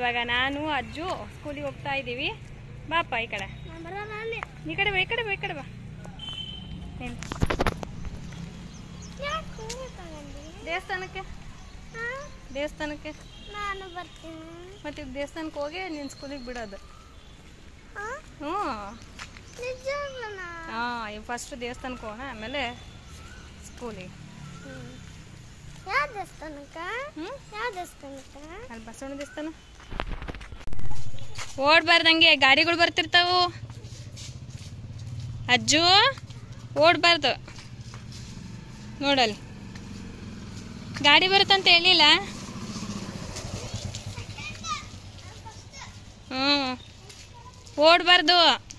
ಇವಾಗ ನಾನು ಅಜ್ಜು ಸ್ಕೂಲಿಗೆ ಹೋಗ್ತಾ ಇದ್ದೀವಿ ಬಾಪ್ಪ ಈ ಕಡೆ ಈ ಕಡೆ ಬಾ ಈ ಕಡೆ ಬಾ ಈ ಕಡೆ ಬಾ ನೀನು ದೇವಸ್ಥಾನಕ್ಕೆ ದೇವಸ್ಥಾನಕ್ಕೆ ನಾನು ಬರ್ತೀನಿ ಮತ್ತೆ ಈಗ ದೇವಸ್ಥಾನಕ್ಕೆ ಹೋಗಿ ನೀನು ಸ್ಕೂಲಿಗೆ ಬಿಡೋದು ಹಾ? ಹ್ಞೂ ನಿಜವಾಗ್ಲೂನಾ? ಹಾಂ ಈಗ ಫಸ್ಟ್ ದೇವಸ್ಥಾನಕ್ಕೆ ಹೋಗೋಣ ಆಮೇಲೆ ಸ್ಕೂಲಿಗೆ ಹ್ಮ್. ಯಾವ ದೇವಸ್ಥಾನಕ್ಕ ಹ್ಞೂ ಯಾವ ದೇವಸ್ಥಾನಕ್ಕ ಅಲ್ಲಿ ಬಸವಣ್ಣ ದೇವಸ್ಥಾನ ಓಡ್ಬಾರ್ದಂಗೆ ಗಾಡಿಗಳು ಬರ್ತಿರ್ತಾವು ಅಜ್ಜು ಓಡ್ಬಾರ್ದು ನೋಡಲ್ಲಿ ಗಾಡಿ ಬರುತ್ತಂತ ಹೇಳಿಲ್ಲ ಹ್ಞೂ ಓಡಬಾರ್ದು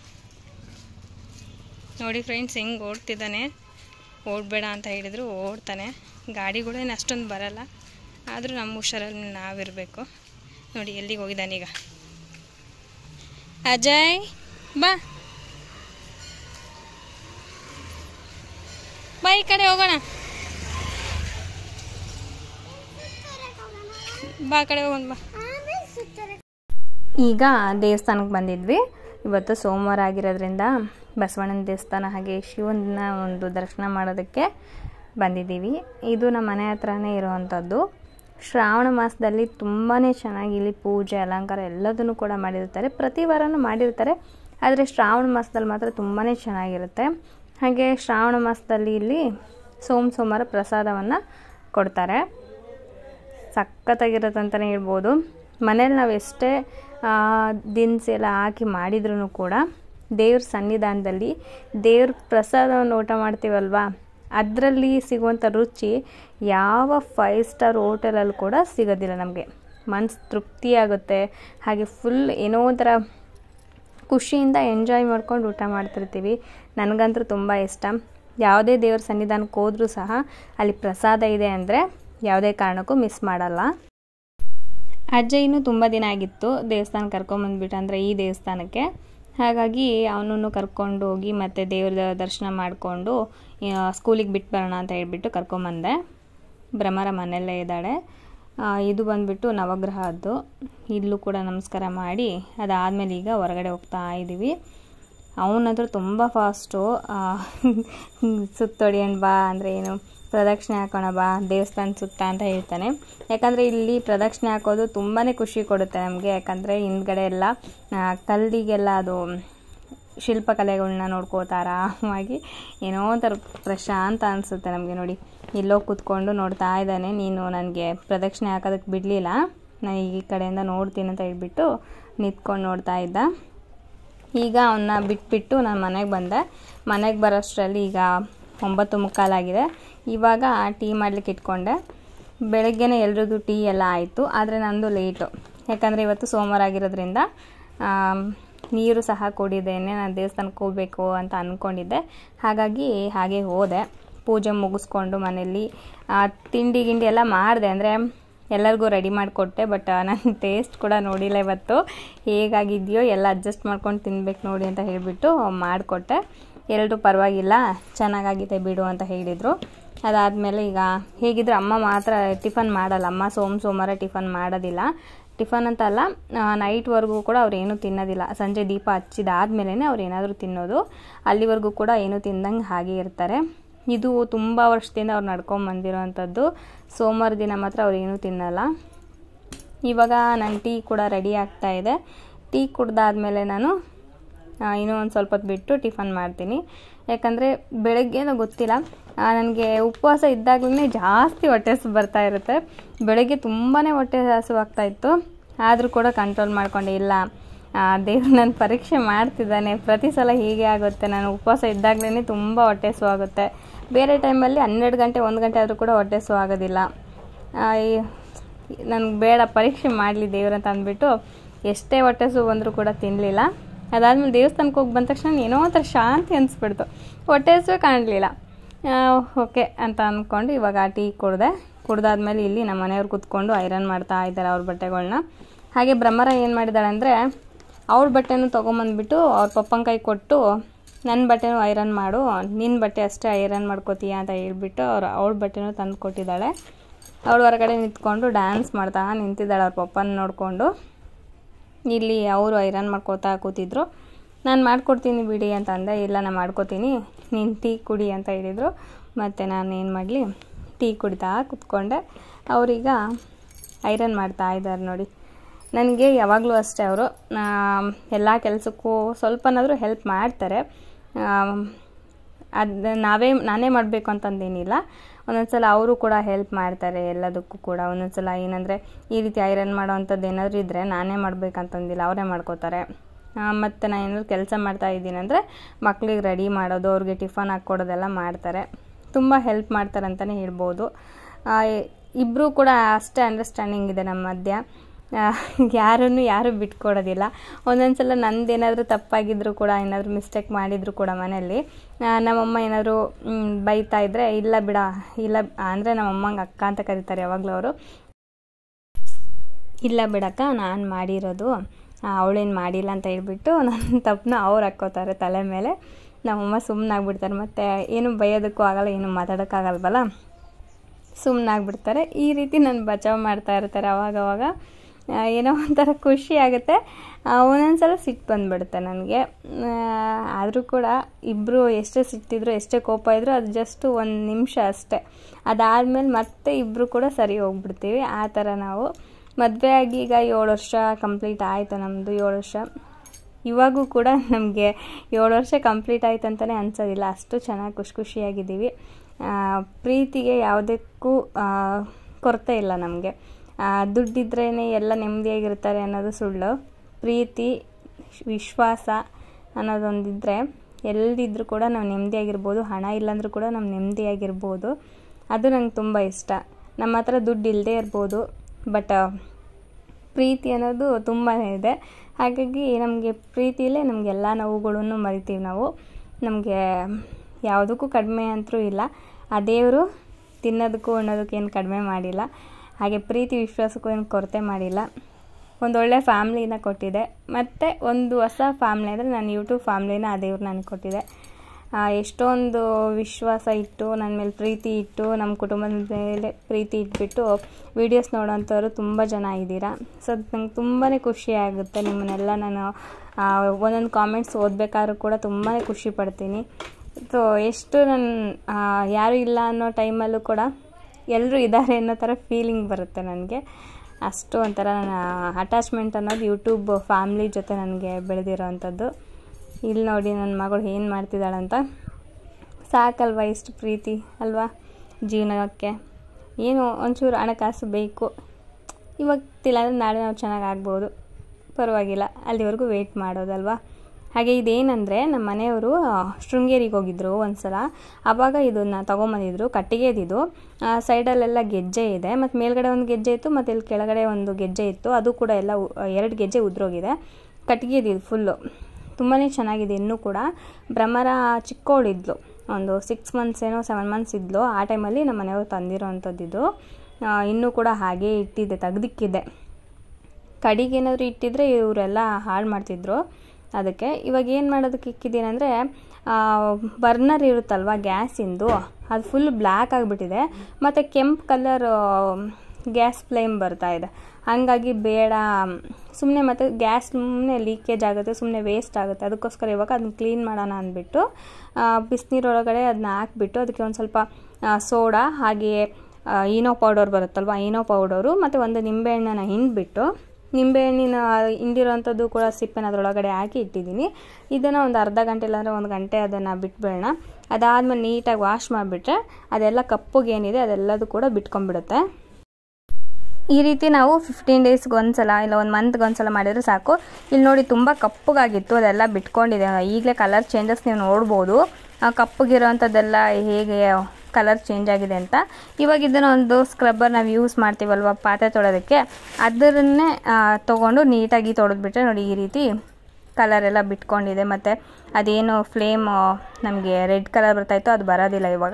ನೋಡಿ ಫ್ರೆಂಡ್ಸ್ ಹೆಂಗೆ ಓಡ್ತಿದ್ದಾನೆ ಓಡಬೇಡ ಅಂತ ಹೇಳಿದ್ರು ಓಡ್ತಾನೆ ಗಾಡಿಗಳೇನು ಅಷ್ಟೊಂದು ಬರಲ್ಲ ಆದರೂ ನಮ್ಮ ಹುಷಾರಲ್ಲಿ ನಾವಿರಬೇಕು ನೋಡಿ ಎಲ್ಲಿಗೆ ಹೋಗಿದ್ದಾನೀಗ ಅಜಯ್ ಬಾ ಬಾ ಈ ಕಡೆ ಹೋಗೋಣ ಬಾ ಆ ಕಡೆ ಹೋಗೋಣ ಬಾ ಆಮೇಲೆ ಸುತ್ತಾರೆ ಈಗ ದೇವಸ್ಥಾನಕ್ಕೆ ಬಂದಿದ್ವಿ ಇವತ್ತು ಸೋಮವಾರ ಆಗಿರೋದ್ರಿಂದ ಬಸವಣ್ಣನ ದೇವಸ್ಥಾನ ಹಾಗೆ ಶಿವನ ಒಂದು ದರ್ಶನ ಮಾಡೋದಕ್ಕೆ ಬಂದಿದ್ದೀವಿ ಇದು ನಮ್ಮ ಮನೆ ಹತ್ರನೇ ಇರುವಂಥದ್ದು ಶ್ರಾವಣ ಮಾಸದಲ್ಲಿ ತುಂಬಾ ಚೆನ್ನಾಗಿ ಇಲ್ಲಿ ಪೂಜೆ ಅಲಂಕಾರ ಎಲ್ಲದನ್ನು ಕೂಡ ಮಾಡಿರ್ತಾರೆ ಪ್ರತಿ ವಾರನೂ ಮಾಡಿರ್ತಾರೆ ಆದರೆ ಶ್ರಾವಣ ಮಾಸದಲ್ಲಿ ಮಾತ್ರ ತುಂಬಾ ಚೆನ್ನಾಗಿರುತ್ತೆ ಹಾಗೆ ಶ್ರಾವಣ ಮಾಸದಲ್ಲಿ ಇಲ್ಲಿ ಸೋಮ ಸೋಮವಾರ ಪ್ರಸಾದವನ್ನು ಕೊಡ್ತಾರೆ ಸಖತ್ತಾಗಿರುತ್ತೆ ಅಂತಲೇ ಹೇಳ್ಬೋದು ಮನೇಲಿ ನಾವು ಎಷ್ಟೇ ದಿನಸಿ ಎಲ್ಲ ಹಾಕಿ ಮಾಡಿದ್ರೂ ಕೂಡ ದೇವ್ರ ಸನ್ನಿಧಾನದಲ್ಲಿ ದೇವ್ರ ಪ್ರಸಾದವನ್ನು ಊಟ ಮಾಡ್ತೀವಲ್ವಾ ಅದರಲ್ಲಿ ಸಿಗುವಂಥ ರುಚಿ ಯಾವ ಫೈವ್ ಸ್ಟಾರ್ ಹೋಟೆಲಲ್ಲಿ ಕೂಡ ಸಿಗೋದಿಲ್ಲ ನಮಗೆ ಮನಸ್ಸು ತೃಪ್ತಿಯಾಗುತ್ತೆ ಹಾಗೆ ಫುಲ್ ಏನೋ ಒಂಥರ ಖುಷಿಯಿಂದ ಎಂಜಾಯ್ ಮಾಡ್ಕೊಂಡು ಊಟ ಮಾಡ್ತಿರ್ತೀವಿ ನನಗಂತೂ ತುಂಬ ಇಷ್ಟ ಯಾವುದೇ ದೇವ್ರ ಸನ್ನಿಧಾನಕ್ಕೆ ಹೋದರೂ ಸಹ ಅಲ್ಲಿ ಪ್ರಸಾದ ಇದೆ ಅಂದರೆ ಯಾವುದೇ ಕಾರಣಕ್ಕೂ ಮಿಸ್ ಮಾಡಲ್ಲ ಅಜ್ಜ ಇನ್ನೂ ತುಂಬ ದಿನ ಆಗಿತ್ತು ದೇವಸ್ಥಾನ ಕರ್ಕೊಂಬಂದ್ಬಿಟ್ಟು ಅಂದರೆ ಈ ದೇವಸ್ಥಾನಕ್ಕೆ ಹಾಗಾಗಿ ಅವನನ್ನು ಕರ್ಕೊಂಡು ಹೋಗಿ ಮತ್ತು ದೇವ್ರ ದರ್ಶನ ಮಾಡಿಕೊಂಡು ಸ್ಕೂಲಿಗೆ ಬಿಟ್ಟು ಬರೋಣ ಅಂತ ಹೇಳ್ಬಿಟ್ಟು ಕರ್ಕೊಂಬಂದೆ ಭ್ರಮರ ಮನೆಯಲ್ಲೇ ಇದ್ದಾಳೆ ಆ, ಇದು ಬಂದ್ಬಿಟ್ಟು ನವಗ್ರಹದ್ದು ಇಲ್ಲೂ ಕೂಡ ನಮಸ್ಕಾರ ಮಾಡಿ ಅದಾದಮೇಲೆ ಈಗ ಹೊರಗಡೆ ಹೋಗ್ತಾ ಇದ್ದೀವಿ ಅವನಂತೂ ತುಂಬ ಫಾಸ್ಟು ಸುತ್ತೊಡಿಯಣ್ಣ ಬಾ ಅಂದರೆ ಏನು ಪ್ರದಕ್ಷಿಣೆ ಹಾಕೋಣ ಬಾ ದೇವಸ್ಥಾನ ಸುತ್ತ ಅಂತ ಹೇಳ್ತಾನೆ ಯಾಕಂದರೆ ಇಲ್ಲಿ ಪ್ರದಕ್ಷಿಣೆ ಹಾಕೋದು ತುಂಬಾ ಖುಷಿ ಕೊಡುತ್ತೆ ನಮಗೆ ಯಾಕಂದರೆ ಹಿಂದ್ಗಡೆ ಎಲ್ಲ ಆ, ಕಲ್ಲಿಗೆಲ್ಲ ಅದು ಶಿಲ್ಪಕಲೆಗಳನ್ನ ನೋಡ್ಕೋತಾ ಆರಾಮಾಗಿ ಏನೋ ಒಂಥರ ಪ್ರಶಾಂತ ಅನಿಸುತ್ತೆ ನಮಗೆ ನೋಡಿ ಎಲ್ಲೋ ಕೂತ್ಕೊಂಡು ನೋಡ್ತಾ ಇದ್ದಾನೆ ನೀನು ನನಗೆ ಪ್ರದಕ್ಷಿಣೆ ಹಾಕೋದಕ್ಕೆ ಬಿಡಲಿಲ್ಲ ನಾನು ಈ ಕಡೆಯಿಂದ ನೋಡ್ತೀನಿ ಅಂತ ಹೇಳ್ಬಿಟ್ಟು ನಿಂತ್ಕೊಂಡು ನೋಡ್ತಾ ಇದ್ದ ಈಗ ಅವನ್ನ ಬಿಟ್ಬಿಟ್ಟು ನಾನು ಮನೆಗೆ ಬಂದೆ ಮನೆಗೆ ಬರೋಷ್ಟರಲ್ಲಿ ಈಗ ಒಂಬತ್ತು ಮುಕ್ಕಾಲಾಗಿದೆ ಇವಾಗ ಟೀ ಮಾಡ್ಲಿಕ್ಕೆ ಇಟ್ಕೊಂಡೆ ಬೆಳಗ್ಗೆನೇ ಎಲ್ರಿಗೂ ಟೀ ಎಲ್ಲ ಆಯಿತು ಆದರೆ ನಂದು ಲೇಟು ಯಾಕಂದರೆ ಇವತ್ತು ಸೋಮವಾರ ಆಗಿರೋದ್ರಿಂದ ಆಮ್, ನೀರು ಸಹ ಕುಡಿದೇನೆ ನಾನು ದೇವಸ್ಥಾನಕ್ಕೆ ಹೋಗಬೇಕು ಅಂತ ಅಂದ್ಕೊಂಡಿದ್ದೆ ಹಾಗಾಗಿ ಹಾಗೆ ಹೋದೆ ಪೂಜೆ ಮುಗಿಸ್ಕೊಂಡು ಮನೇಲಿ ಆ, ತಿಂಡಿ ಗಿಂಡಿ ಎಲ್ಲ ಮಾಡಿದೆ ಅಂದರೆ ಎಲ್ಲರಿಗೂ ರೆಡಿ ಮಾಡಿಕೊಟ್ಟೆ ಬಟ್ ನಾನು ಟೇಸ್ಟ್ ಕೂಡ ನೋಡಿಲ್ಲ ಇವತ್ತು ಹೇಗಾಗಿದೆಯೋ ಎಲ್ಲ ಅಡ್ಜಸ್ಟ್ ಮಾಡ್ಕೊಂಡು ತಿನ್ಬೇಕು ನೋಡಿ ಅಂತ ಹೇಳಿಬಿಟ್ಟು ಮಾಡಿಕೊಟ್ಟೆ ಎಲ್ಲರೂ ಪರವಾಗಿಲ್ಲ ಚೆನ್ನಾಗಾಗಿದೆ ಬಿಡು ಅಂತ ಹೇಳಿದರು ಅದಾದಮೇಲೆ ಈಗ ಹೇಗಿದ್ರು ಅಮ್ಮ ಮಾತ್ರ ಟಿಫನ್ ಮಾಡಲ್ಲ ಅಮ್ಮ ಸೋಮ ಸೋಮವಾರ ಟಿಫನ್ ಮಾಡೋದಿಲ್ಲ ಟಿಫನ್ ಅಂತ ಅಲ್ಲ ನೈಟ್ವರೆಗೂ ಕೂಡ ಅವ್ರು ಏನೂ ತಿನ್ನೋದಿಲ್ಲ ಸಂಜೆ ದೀಪ ಹಚ್ಚಿದಾದ್ಮೇಲೆ ಅವ್ರು ಏನಾದರೂ ತಿನ್ನೋದು ಅಲ್ಲಿವರೆಗೂ ಕೂಡ ಏನೂ ತಿಂದಂಗೆ ಹಾಗೆ ಇರ್ತಾರೆ ಇದು ತುಂಬ ವರ್ಷದಿಂದ ಅವ್ರು ನಡ್ಕೊಂಡು ಬಂದಿರೋವಂಥದ್ದು ಸೋಮವಾರ ದಿನ ಮಾತ್ರ ಅವ್ರು ಏನೂ ತಿನ್ನಲ್ಲ ಇವಾಗ ನನ್ನ ಟೀ ಕೂಡ ರೆಡಿ ಆಗ್ತಾ ಇದೆ ಟೀ ಕುಡ್ದಾದ್ಮೇಲೆ ನಾನು ಆ, ಇನ್ನೂ ಒಂದು ಸ್ವಲ್ಪ ಹೊತ್ತು ಬಿಟ್ಟು ಟಿಫನ್ ಮಾಡ್ತೀನಿ ಯಾಕಂದರೆ ಬೆಳಗ್ಗೆನೂ ಗೊತ್ತಿಲ್ಲ ನನಗೆ ಉಪವಾಸ ಇದ್ದಾಗಲೇ ಜಾಸ್ತಿ ಹೊಟ್ಟೆ ಹಸು ಬರ್ತಾ ಇರುತ್ತೆ ಬೆಳಗ್ಗೆ ತುಂಬಾ ಹೊಟ್ಟೆ ಹಸುವಾಗ್ತಾ ಇತ್ತು ಆದರೂ ಕೂಡ ಕಂಟ್ರೋಲ್ ಮಾಡ್ಕೊಂಡೆ ಇಲ್ಲ ದೇವ್ರು ನನ್ನ ಪರೀಕ್ಷೆ ಮಾಡ್ತಿದ್ದಾನೆ ಪ್ರತಿ ಸಲ ಹೀಗೆ ಆಗುತ್ತೆ ನಾನು ಉಪವಾಸ ಇದ್ದಾಗಲೇ ತುಂಬ ಹೊಟ್ಟೆ ಹಸು ಆಗುತ್ತೆ ಬೇರೆ ಟೈಮಲ್ಲಿ ಹನ್ನೆರಡು ಗಂಟೆ ಒಂದು ಗಂಟೆ ಆದರೂ ಕೂಡ ಹೊಟ್ಟೆ ಹಸು ಆಗೋದಿಲ್ಲ ನನಗೆ ಬೇಡ ಪರೀಕ್ಷೆ ಮಾಡಲಿ ದೇವ್ರಂತ ಅಂದ್ಬಿಟ್ಟು ಎಷ್ಟೇ ಹೊಟ್ಟೆ ಹಸು ಬಂದರೂ ಕೂಡ ತಿನ್ನಲಿಲ್ಲ ಅದಾದಮೇಲೆ ದೇವಸ್ಥಾನಕ್ಕೆ ಹೋಗಿ ಬಂದ ತಕ್ಷಣ ಏನೋ ಒಂಥರ ಶಾಂತಿ ಅನಿಸ್ಬಿಡ್ತು ಹೊಟ್ಟೆ ಹಸುವೇ ಕಾಣಲಿಲ್ಲ ಓಕೆ ಅಂತ ಅಂದ್ಕೊಂಡು ಇವಾಗ ಟೀ ಕುಡ್ದೆ ಕುಡ್ದಾದ್ಮೇಲೆ ಇಲ್ಲಿ ನಮ್ಮ ಮನೆಯವ್ರು ಕೂತ್ಕೊಂಡು ಐರನ್ ಮಾಡ್ತಾ ಇದ್ದಾರೆ ಅವ್ರ ಬಟ್ಟೆಗಳ್ನ ಹಾಗೆ ಬ್ರಹ್ಮರ ಏನು ಮಾಡಿದಾಳೆ ಅಂದರೆ ಅವ್ಳ ಬಟ್ಟೆನೂ ತೊಗೊಂಬಂದ್ಬಿಟ್ಟು ಅವ್ರ ಪಪ್ಪನ ಕೈ ಕೊಟ್ಟು ನನ್ನ ಬಟ್ಟೆನೂ ಐರನ್ ಮಾಡು ನಿನ್ನ ಬಟ್ಟೆ ಅಷ್ಟೇ ಐರನ್ ಮಾಡ್ಕೋತೀಯ ಅಂತ ಹೇಳ್ಬಿಟ್ಟು ಅವ್ರು ಅವಳ ಬಟ್ಟೆನೂ ತಂದು ಕೊಟ್ಟಿದ್ದಾಳೆ ಅವಳು ಹೊರಗಡೆ ನಿಂತ್ಕೊಂಡು ಡ್ಯಾನ್ಸ್ ಮಾಡ್ತಾ ನಿಂತಿದ್ದಾಳೆ ಅವ್ರ ಪಪ್ಪನ ನೋಡಿಕೊಂಡು ಇಲ್ಲಿ ಅವರು ಐರನ್ ಮಾಡ್ಕೋತಾ ಕೂತಿದ್ರು ನಾನು ಮಾಡ್ಕೊಡ್ತೀನಿ ಬಿಡಿ ಅಂತ ಅಂದೆ ಇಲ್ಲ ನಾನು ಮಾಡ್ಕೋತೀನಿ ನೀನು ಟೀ ಕುಡಿ ಅಂತ ಹೇಳಿದರು ಮತ್ತು ನಾನು ಏನು ಮಾಡಲಿ ಟೀ ಕುಡಿತಾ ಕೂತ್ಕೊಂಡೆ ಅವರೀಗ ಐರನ್ ಮಾಡ್ತಾ ಇದ್ದಾರೆ ನೋಡಿ ನನಗೆ ಯಾವಾಗಲೂ ಅಷ್ಟೇ ಅವರು ಎಲ್ಲ ಕೆಲಸಕ್ಕೂ ಸ್ವಲ್ಪನಾದರೂ ಹೆಲ್ಪ್ ಮಾಡ್ತಾರೆ ಅದು ನಾವೇ ನಾನೇ ಮಾಡಬೇಕು ಅಂತಂದೇನಿಲ್ಲ ಒಂದೊಂದ್ಸಲ ಅವರು ಕೂಡ ಹೆಲ್ಪ್ ಮಾಡ್ತಾರೆ ಎಲ್ಲದಕ್ಕೂ ಕೂಡ ಒಂದೊಂದ್ಸಲ ಏನಂದರೆ ಈ ರೀತಿ ಐರನ್ ಮಾಡೋ ಅಂಥದ್ದು ಏನಾದರೂ ಇದ್ದರೆ ನಾನೇ ಮಾಡಬೇಕಂತಂದಿಲ್ಲ ಅವರೇ ಮಾಡ್ಕೋತಾರೆ ಮತ್ತು ನಾನು ಏನಾದರೂ ಕೆಲಸ ಮಾಡ್ತಾ ಇದ್ದೀನಿ ಅಂದರೆ ಮಕ್ಳಿಗೆ ರೆಡಿ ಮಾಡೋದು ಅವ್ರಿಗೆ ಟಿಫನ್ ಹಾಕ್ಕೊಡೋದೆಲ್ಲ ಮಾಡ್ತಾರೆ ತುಂಬ ಹೆಲ್ಪ್ ಮಾಡ್ತಾರೆ ಅಂತಲೇ ಹೇಳ್ಬೋದು ಇಬ್ಬರೂ ಕೂಡ ಅಷ್ಟೇ ಅಂಡರ್ಸ್ಟ್ಯಾಂಡಿಂಗ್ ಇದೆ ನಮ್ಮ ಮಧ್ಯ ಯಾರನ್ನು ಯಾರು ಬಿಟ್ಕೊಡೋದಿಲ್ಲ ಒಂದೊಂದು ಸಲ ನಂದೇನಾದರೂ ತಪ್ಪಾಗಿದ್ದರೂ ಕೂಡ ಏನಾದರೂ ಮಿಸ್ಟೇಕ್ ಮಾಡಿದರೂ ಕೂಡ ಮನೆಯಲ್ಲಿ ನಮ್ಮಮ್ಮ ಏನಾದರೂ ಬೈತಾ ಇದ್ದರೆ ಇಲ್ಲ ಬಿಡ ಇಲ್ಲ ಅಂದರೆ ನಮ್ಮಮ್ಮಂಗೆ ಅಕ್ಕ ಅಂತ ಕರೀತಾರೆ ಯಾವಾಗಲೂ ಅವರು ಇಲ್ಲ ಬಿಡಕ್ಕ ನಾನು ಮಾಡಿರೋದು ಅವಳೇನು ಮಾಡಿಲ್ಲ ಅಂತ ಹೇಳ್ಬಿಟ್ಟು ನನ್ನ ತಪ್ಪನ್ನ ಅವ್ರು ಹಾಕ್ಕೋತಾರೆ ತಲೆ ಮೇಲೆ ನಮ್ಮಮ್ಮ ಸುಮ್ಮನಾಗ್ಬಿಡ್ತಾರೆ ಮತ್ತು ಏನು ಬೈಯೋದಕ್ಕೂ ಆಗಲ್ಲ ಏನು ಮಾತಾಡೋಕ್ಕಾಗಲ್ವಲ್ಲ ಸುಮ್ಮನಾಗ್ಬಿಡ್ತಾರೆ ಈ ರೀತಿ ನಾನು ಬಚಾವ್ ಮಾಡ್ತಾ ಇರ್ತಾರೆ ಅವಾಗವಾಗ ಏನೋ ಒಂಥರ ಖುಷಿ ಆಗುತ್ತೆ ಒಂದೊಂದ್ಸಲ ಸಿಟ್ಟು ಬಂದುಬಿಡುತ್ತೆ ನನಗೆ ಆದರೂ ಕೂಡ ಇಬ್ಬರು ಎಷ್ಟೇ ಸಿಟ್ಟಿದ್ರು ಎಷ್ಟೇ ಕೋಪ ಇದ್ದರೂ ಅದು ಜಸ್ಟ್ ಒಂದು ನಿಮಿಷ ಅಷ್ಟೇ ಅದಾದಮೇಲೆ ಮತ್ತೆ ಇಬ್ಬರು ಕೂಡ ಸರಿ ಹೋಗ್ಬಿಡ್ತೀವಿ ಆ ಥರ ನಾವು ಮದುವೆ ಆಗಿ ಈಗ ಏಳು ವರ್ಷ ಕಂಪ್ಲೀಟ್ ಆಯಿತು ನಮ್ಮದು ಏಳು ವರ್ಷ ಇವಾಗೂ ಕೂಡ ನಮಗೆ ಏಳು ವರ್ಷ ಕಂಪ್ಲೀಟ್ ಆಯ್ತು ಅಂತಲೇ ಅನ್ಸೋದಿಲ್ಲ ಅಷ್ಟು ಚೆನ್ನಾಗಿ ಖುಷಿ ಖುಷಿಯಾಗಿದ್ದೀವಿ ಪ್ರೀತಿಗೆ ಯಾವುದಕ್ಕೂ ಕೊರತೆ ಇಲ್ಲ ನಮಗೆ ದುಡ್ಡಿದ್ರೇ ಎಲ್ಲ ನೆಮ್ಮದಿಯಾಗಿರ್ತಾರೆ ಅನ್ನೋದು ಸುಳ್ಳು ಪ್ರೀತಿ ವಿಶ್ವಾಸ ಅನ್ನೋದೊಂದಿದ್ದರೆ ಎಲ್ಲಿದ್ದರೂ ಕೂಡ ನಾವು ನೆಮ್ಮದಿಯಾಗಿರ್ಬೋದು ಹಣ ಇಲ್ಲಾಂದ್ರೂ ಕೂಡ ನಾವು ನೆಮ್ಮದಿಯಾಗಿರ್ಬೋದು ಅದು ನಂಗೆ ತುಂಬ ಇಷ್ಟ ನಮ್ಮ ಹತ್ರ ದುಡ್ಡು ಇಲ್ಲದೇ ಇರ್ಬೋದು ಬಟ್ ಪ್ರೀತಿ ಅನ್ನೋದು ತುಂಬಾ ಇದೆ ಹಾಗಾಗಿ ನಮಗೆ ಪ್ರೀತಿಯಲ್ಲೇ ನಮಗೆಲ್ಲ ನೋವುಗಳನ್ನು ಮರಿತೀವಿ ನಾವು ನಮಗೆ ಯಾವುದಕ್ಕೂ ಕಡಿಮೆ ಅಂತೂ ಇಲ್ಲ ಆ ದೇವರು ತಿನ್ನೋದಕ್ಕೂ ಉಣ್ಣೋದಕ್ಕೂ ಏನು ಕಡಿಮೆ ಮಾಡಿಲ್ಲ ಹಾಗೆ ಪ್ರೀತಿ ವಿಶ್ವಾಸಕ್ಕೂ ಏನು ಕೊರತೆ ಮಾಡಿಲ್ಲ ಒಂದೊಳ್ಳೆ ಫ್ಯಾಮ್ಲಿನ ಕೊಟ್ಟಿದೆ ಮತ್ತು ಒಂದು ಹೊಸ ಫ್ಯಾಮ್ಲಿ ಅಂದರೆ ನಾನು ಯೂಟ್ಯೂಬ್ ಫ್ಯಾಮ್ಲಿನ ಆ ದೇವ್ರು ನನಗೆ ಕೊಟ್ಟಿದೆ ಎಷ್ಟೊಂದು ವಿಶ್ವಾಸ ಇಟ್ಟು ನನ್ನ ಮೇಲೆ ಪ್ರೀತಿ ಇಟ್ಟು ನಮ್ಮ ಕುಟುಂಬದ ಮೇಲೆ ಪ್ರೀತಿ ಇಟ್ಬಿಟ್ಟು ವೀಡಿಯೋಸ್ ನೋಡೋಂಥವ್ರು ತುಂಬ ಜನ ಇದ್ದೀರಾ ಸೊ ಅದು ನಂಗೆ ತುಂಬಾ ಖುಷಿ ಆಗುತ್ತೆ ನಿಮ್ಮನ್ನೆಲ್ಲ ನಾನು ಒಂದೊಂದು ಕಾಮೆಂಟ್ಸ್ ಓದಬೇಕಾದ್ರೂ ಕೂಡ ತುಂಬಾ ಖುಷಿ ಪಡ್ತೀನಿ ಸೊ ಎಷ್ಟು ನನ್ನ ಯಾರೂ ಇಲ್ಲ ಅನ್ನೋ ಟೈಮಲ್ಲೂ ಕೂಡ ಎಲ್ಲರೂ ಇದ್ದಾರೆ ಅನ್ನೋ ಥರ ಫೀಲಿಂಗ್ ಬರುತ್ತೆ ನನಗೆ ಅಷ್ಟು ಒಂಥರ ನನ್ನ ಅಟ್ಯಾಚ್ಮೆಂಟ್ ಅನ್ನೋದು ಯೂಟ್ಯೂಬ್ ಫ್ಯಾಮ್ಲಿ ಜೊತೆ ನನಗೆ ಬೆಳೆದಿರೋ ಅಂಥದ್ದು ಇಲ್ಲಿ ನೋಡಿ ನನ್ನ ಮಗಳು ಏನು ಮಾಡ್ತಿದ್ದಾಳಂತ ಸಾಕಲ್ವ ಇಷ್ಟು ಪ್ರೀತಿ ಅಲ್ವಾ ಜೀವನಕ್ಕೆ ಏನು ಒಂಚೂರು ಹಣಕಾಸು ಬೇಕು ಇವಾಗ ತಿಲ್ಲಾಂದ್ರೆ ನಾಳೆ ನಾವು ಚೆನ್ನಾಗಿ ಆಗ್ಬೋದು ಪರವಾಗಿಲ್ಲ ಅಲ್ಲಿವರೆಗೂ ವೆಯ್ಟ್ ಮಾಡೋದಲ್ವಾ ಹಾಗೆ ಇದೇನೆಂದರೆ ನಮ್ಮ ಮನೆಯವರು ಶೃಂಗೇರಿಗೆ ಹೋಗಿದ್ರು ಒಂದು ಸಲ ಆವಾಗ ಇದನ್ನು ತೊಗೊಂಬಂದಿದ್ರು ಕಟ್ಟಿಗೆದಿದು ಸೈಡಲ್ಲೆಲ್ಲ ಗೆಜ್ಜೆ ಇದೆ ಮತ್ತು ಮೇಲ್ಗಡೆ ಒಂದು ಗೆಜ್ಜೆ ಇತ್ತು ಮತ್ತು ಇಲ್ಲಿ ಕೆಳಗಡೆ ಒಂದು ಗೆಜ್ಜೆ ಇತ್ತು ಅದು ಕೂಡ ಎಲ್ಲ ಎರಡು ಗೆಜ್ಜೆ ಉದ್ರೋಗಿದೆ ಕಟ್ಟಿಗೆದಿದು ಫುಲ್ಲು ತುಂಬಾ ಚೆನ್ನಾಗಿದೆ ಇನ್ನೂ ಕೂಡ ಭ್ರಮರ ಚಿಕ್ಕವಳಿದ್ಲು ಒಂದು ಸಿಕ್ಸ್ ಮಂತ್ಸ್ ಏನೋ ಸೆವೆನ್ ಮಂತ್ಸ್ ಇದ್ಲು ಆ ಟೈಮಲ್ಲಿ ನಮ್ಮ ಮನೆಯವರು ತಂದಿರೋ ಅಂಥದ್ದಿದ್ದು ಇನ್ನೂ ಕೂಡ ಹಾಗೇ ಇಟ್ಟಿದ್ದೆ ತೆಗ್ದಿಕ್ಕಿದ್ದೆ ಕಡಿಗೆ ಏನಾದರೂ ಇಟ್ಟಿದ್ರೆ ಇವರೆಲ್ಲ ಹಾಳು ಮಾಡ್ತಿದ್ರು ಅದಕ್ಕೆ ಇವಾಗ ಏನು ಮಾಡೋದಕ್ಕೆ ಇಕ್ಕಿದ್ದೀನಿ ಅಂದರೆ ಬರ್ನರ್ ಇರುತ್ತಲ್ವ ಗ್ಯಾಸಿಂದು ಅದು ಫುಲ್ ಬ್ಲ್ಯಾಕ್ ಆಗಿಬಿಟ್ಟಿದೆ ಮತ್ತು ಕೆಂಪು ಕಲರ್ ಗ್ಯಾಸ್ ಫ್ಲೇಮ್ ಬರ್ತಾ ಇದೆ ಹಾಗಾಗಿ ಬೇಡ ಸುಮ್ಮನೆ ಮತ್ತು ಗ್ಯಾಸ್ ಸುಮ್ಮನೆ ಲೀಕೇಜ್ ಆಗುತ್ತೆ ಸುಮ್ಮನೆ ವೇಸ್ಟ್ ಆಗುತ್ತೆ ಅದಕ್ಕೋಸ್ಕರ ಇವಾಗ ಅದನ್ನ ಕ್ಲೀನ್ ಮಾಡೋಣ ಅಂದ್ಬಿಟ್ಟು ಬಿಸಿನೀರೊಳಗಡೆ ಅದನ್ನ ಹಾಕ್ಬಿಟ್ಟು ಅದಕ್ಕೆ ಒಂದು ಸ್ವಲ್ಪ ಸೋಡಾ ಹಾಗೆಯೇ ಈನೋ ಪೌಡರ್ ಬರುತ್ತಲ್ವ ಈನೋ ಪೌಡರು ಮತ್ತು ಒಂದು ನಿಂಬೆಹಣ್ಣನ್ನು ಹಿಂಡ್ಬಿಟ್ಟು ನಿಂಬೆಹಣ್ಣಿನ ಹಿಂಡಿರೋವಂಥದ್ದು ಕೂಡ ಸಿಪ್ಪೆನ ಅದರೊಳಗಡೆ ಹಾಕಿ ಇಟ್ಟಿದ್ದೀನಿ ಇದನ್ನು ಒಂದು ಅರ್ಧ ಗಂಟೆ ಇಲ್ಲಾಂದರೆ ಒಂದು ಗಂಟೆ ಅದನ್ನು ಬಿಟ್ಬಿಡೋಣ ಅದಾದಮೇಲೆ ನೀಟಾಗಿ ವಾಶ್ ಮಾಡಿಬಿಟ್ರೆ ಅದೆಲ್ಲ ಕಪ್ಪುಗೆ ಏನಿದೆ ಅದೆಲ್ಲದು ಕೂಡ ಬಿಟ್ಕೊಂಡ್ಬಿಡುತ್ತೆ ಈ ರೀತಿ ನಾವು ಫಿಫ್ಟೀನ್ ಡೇಸ್ಗೆ ಒಂದು ಸಲ ಇಲ್ಲ ಒಂದು ಮಂತ್ಗೆ ಒಂದು ಸಲ ಮಾಡಿದರೆ ಸಾಕು ಇಲ್ಲಿ ನೋಡಿ ತುಂಬ ಕಪ್ಪಗಾಗಿತ್ತು ಅದೆಲ್ಲ ಬಿಟ್ಕೊಂಡಿದೆ ಈಗಲೇ ಕಲರ್ ಚೇಂಜಸ್ ನೀವು ನೋಡ್ಬೋದು ಕಪ್ಪಗಿರೋವಂಥದ್ದೆಲ್ಲ ಹೇಗೆ ಕಲರ್ ಚೇಂಜ್ ಆಗಿದೆ ಅಂತ ಇವಾಗ ಇದನ್ನು ಒಂದು ಸ್ಕ್ರಬ್ಬರ್ ನಾವು ಯೂಸ್ ಮಾಡ್ತೀವಲ್ವ ಪಾತ್ರೆ ತೊಳೋದಕ್ಕೆ ಅದನ್ನೇ ತೊಗೊಂಡು ನೀಟಾಗಿ ತೊಳೆದ್ಬಿಟ್ರೆ ನೋಡಿ ಈ ರೀತಿ ಕಲರ್ ಎಲ್ಲ ಬಿಟ್ಕೊಂಡಿದೆ ಮತ್ತು ಅದೇನು ಫ್ಲೇಮ್ ನಮಗೆ ರೆಡ್ ಕಲರ್ ಬರ್ತಾಯಿತ್ತು ಅದು ಬರೋದಿಲ್ಲ ಇವಾಗ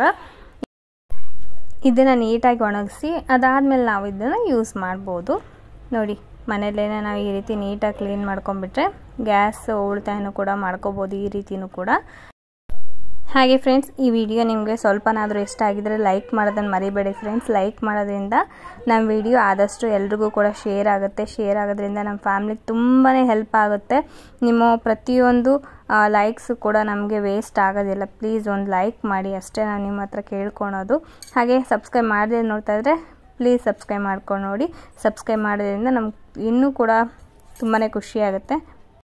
ಇದನ್ನು ನೀಟಾಗಿ ಒಣಗಿಸಿ ಅದಾದಮೇಲೆ ನಾವು ಇದನ್ನು ಯೂಸ್ ಮಾಡ್ಬೋದು ನೋಡಿ ಮನೆಯಲ್ಲೇ ನಾವು ಈ ರೀತಿ ನೀಟಾಗಿ ಕ್ಲೀನ್ ಮಾಡ್ಕೊಂಬಿಟ್ರೆ ಗ್ಯಾಸ್ ಉಳಿತಾಯನೂ ಕೂಡ ಮಾಡ್ಕೋಬೋದು ಈ ರೀತಿಯೂ ಕೂಡ ಹಾಗೆ ಫ್ರೆಂಡ್ಸ್ ಈ ವಿಡಿಯೋ ನಿಮಗೆ ಸ್ವಲ್ಪನಾದರೂ ಇಷ್ಟ ಆಗಿದ್ರೆ ಲೈಕ್ ಮಾಡೋದನ್ನು ಮರಿಬೇಡಿ ಫ್ರೆಂಡ್ಸ್ ಲೈಕ್ ಮಾಡೋದ್ರಿಂದ ನಮ್ಮ ವಿಡಿಯೋ ಆದಷ್ಟು ಎಲ್ರಿಗೂ ಕೂಡ ಶೇರ್ ಆಗುತ್ತೆ ಶೇರ್ ಆಗೋದ್ರಿಂದ ನಮ್ಮ ಫ್ಯಾಮ್ಲಿಗೆ ತುಂಬಾ ಹೆಲ್ಪ್ ಆಗುತ್ತೆ ನಿಮ್ಮ ಪ್ರತಿಯೊಂದು ಲೈಕ್ಸು ಕೂಡ ನಮಗೆ ವೇಸ್ಟ್ ಆಗೋದಿಲ್ಲ ಪ್ಲೀಸ್ ಒಂದು ಲೈಕ್ ಮಾಡಿ ಅಷ್ಟೇ ನಾನು ನಿಮ್ಮ ಹತ್ರ ಕೇಳ್ಕೊಳೋದು ಹಾಗೆ ಸಬ್ಸ್ಕ್ರೈಬ್ ಮಾಡದೆ ನೋಡ್ತಾ ಇದ್ದರೆ ಪ್ಲೀಸ್ ಸಬ್ಸ್ಕ್ರೈಬ್ ಮಾಡ್ಕೊಂಡು ನೋಡಿ ಸಬ್ಸ್ಕ್ರೈಬ್ ಮಾಡೋದ್ರಿಂದ ನಮ್ಗೆ ಇನ್ನೂ ಕೂಡ ತುಂಬಾ ಖುಷಿಯಾಗುತ್ತೆ